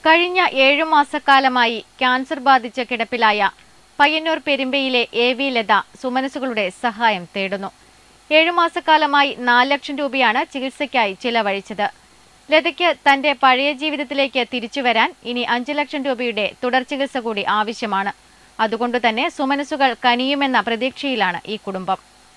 കഴിഞ്ഞ ഏഴു മാസക്കാലമായി ക്യാൻസർ ബാധിച്ച കിടപ്പിലായ പയ്യന്നൂർ പെരുമ്പയിലെ എ വി ലത സുമനസുകളുടെ സഹായം തേടുന്നു ഏഴു മാസക്കാലമായി നാല് ലക്ഷം രൂപയാണ് ചികിത്സയ്ക്കായി ചിലവഴിച്ചത് ലതയ്ക്ക് തന്റെ പഴയ ജീവിതത്തിലേക്ക് തിരിച്ചുവരാൻ ഇനി അഞ്ചു ലക്ഷം രൂപയുടെ തുടർ ചികിത്സ കൂടി ആവശ്യമാണ് അതുകൊണ്ടുതന്നെ സുമനസുകൾ കനിയുമെന്ന പ്രതീക്ഷയിലാണ് ഈ കുടുംബം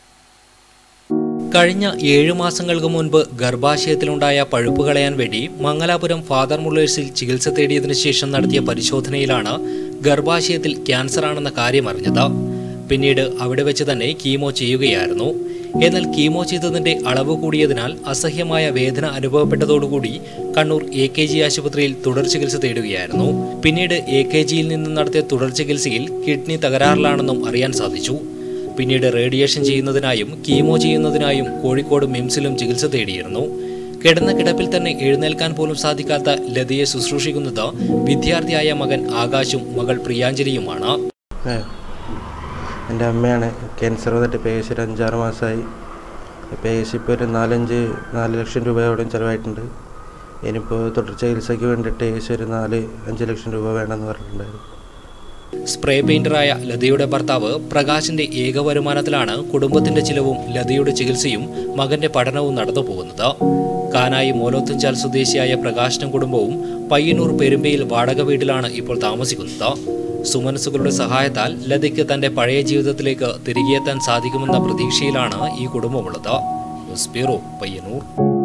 കഴിഞ്ഞ ഏഴ് മാസങ്ങൾക്ക് മുൻപ് ഗർഭാശയത്തിലുണ്ടായ പഴുപ്പ് കളയാൻ വേണ്ടി മംഗലാപുരം ഫാദർ മുള്ളേഴ്സിൽ ചികിത്സ തേടിയതിനു ശേഷം നടത്തിയ പരിശോധനയിലാണ് ഗർഭാശയത്തിൽ ക്യാൻസർ ആണെന്ന കാര്യം അറിഞ്ഞത് പിന്നീട് അവിടെ വെച്ച് തന്നെ കീമോ ചെയ്യുകയായിരുന്നു എന്നാൽ കീമോ ചെയ്തതിന്റെ അളവ് കൂടിയതിനാൽ അസഹ്യമായ വേദന അനുഭവപ്പെട്ടതോടുകൂടി കണ്ണൂർ എ കെ ജി ആശുപത്രിയിൽ തുടർ ചികിത്സ തേടുകയായിരുന്നു പിന്നീട് എ കെ ജിയിൽ നിന്ന് നടത്തിയ തുടർ ചികിത്സയിൽ കിഡ്നി തകരാറിലാണെന്നും അറിയാൻ സാധിച്ചു പിന്നീട് റേഡിയേഷൻ ചെയ്യുന്നതിനായും കീമോ ചെയ്യുന്നതിനായും കോഴിക്കോട് മിംസിലും ചികിത്സ തേടിയിരുന്നു കിടന്ന കിടപ്പിൽ തന്നെ എഴുന്നേൽക്കാൻ പോലും സാധിക്കാത്ത ലതയെ ശുശ്രൂഷിക്കുന്നത് വിദ്യാർത്ഥിയായ മകൻ ആകാശും മകൾ പ്രിയാഞ്ജലിയുമാണ് ഏ, എൻ്റെ അമ്മയാണ് ക്യാൻസർ വന്നിട്ട് ഇപ്പോൾ ഏകദേശം ഒരു അഞ്ചാറ് മാസമായി ഇപ്പോൾ ഏകദേശം ഇപ്പോൾ ഒരു നാലഞ്ച് നാല് ലക്ഷം രൂപയോളം ചിലവായിട്ടുണ്ട് ഇനിയിപ്പോൾ തുടർ ചികിത്സയ്ക്ക് വേണ്ടിയിട്ട് ഏകദേശം ഒരു നാല് അഞ്ച് ലക്ഷം രൂപ വേണമെന്ന് പറഞ്ഞിട്ടുണ്ടായിരുന്നു സ്പ്രേ പെയിന്ററായ ലതയുടെ ഭർത്താവ് പ്രകാശിന്റെ ഏക വരുമാനത്തിലാണ് കുടുംബത്തിന്റെ ചിലവും ലതയുടെ ചികിത്സയും മകന്റെ പഠനവും നടന്നു പോകുന്നത് കാനായി മോലോത്തുംചാൽ സ്വദേശിയായ പ്രകാശനും കുടുംബവും പയ്യന്നൂർ പെരുമ്പയിൽ വാടക വീട്ടിലാണ് ഇപ്പോൾ താമസിക്കുന്നത് സുമനസുകളുടെ സഹായത്താൽ ലതയ്ക്ക് തന്റെ പഴയ ജീവിതത്തിലേക്ക് തിരികെയെത്താൻ സാധിക്കുമെന്ന പ്രതീക്ഷയിലാണ് ഈ കുടുംബമുള്ളത് ന്യൂസ് ബ്യൂറോ പയ്യന്നൂർ